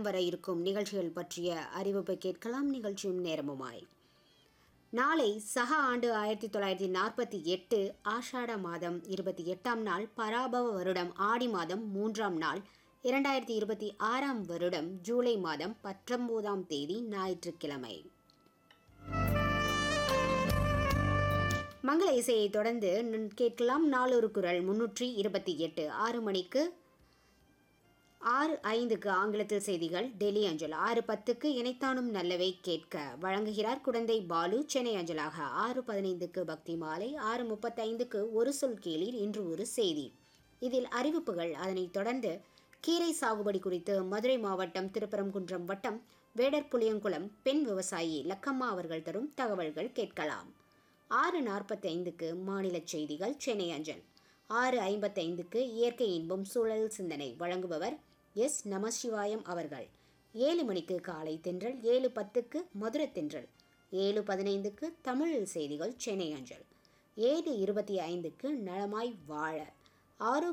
வர இருக்கும் நிகழ்ச்சிகள் பற்றிய அறிவிப்பை கேட்கலாம் நிகழ்ச்சியும் நேரமுமாய் நாளை சக ஆண்டு ஆயிரத்தி தொள்ளாயிரத்தி நாற்பத்தி எட்டு ஆஷாட மாதம் இருபத்தி எட்டாம் நாள் பராபவ வருடம் ஆடி மாதம் மூன்றாம் நாள் இரண்டாயிரத்தி இருபத்தி ஆறாம் வருடம் ஜூலை மாதம் பத்தொன்பதாம் தேதி ஞாயிற்றுக்கிழமை மங்கள இசையை தொடர்ந்து நுண் கேட்கலாம் நாளொரு குரல் முன்னூற்றி இருபத்தி எட்டு ஆறு மணிக்கு ஆறு ஐந்துக்கு ஆங்கிலத்தில் செய்திகள் டெல்லி அஞ்சல் ஆறு பத்துக்கு இணைத்தானும் நல்லவை கேட்க வழங்குகிறார் குடந்தை பாலு சென்னை அஞ்சலாக ஆறு பதினைந்துக்கு பக்தி மாலை ஆறு முப்பத்தைந்துக்கு ஒரு சொல் கேளிர் இன்று ஒரு செய்தி இதில் அறிவிப்புகள் அதனைத் தொடர்ந்து கீரை சாகுபடி குறித்து மதுரை மாவட்டம் திருப்பரங்குன்றம் வட்டம் வேடர் புளியங்குளம் பெண் விவசாயி லக்கம்மா அவர்கள் தரும் தகவல்கள் கேட்கலாம் ஆறு நாற்பத்தைந்துக்கு மாநில செய்திகள் சென்னை அஞ்சல் ஆறு ஐம்பத்தைந்துக்கு இயற்கை இன்பம் சூழல் சிந்தனை வழங்குபவர் எஸ் நமசிவாயம் அவர்கள் ஏழு மணிக்கு காலை தென்றல் ஏழு பத்துக்கு மதுரை தென்றல் ஏழு பதினைந்துக்கு தமிழ் செய்திகள் சென்னை அஞ்சல் ஏழு இருபத்தி ஐந்துக்கு நலமாய் வாழ ஆறு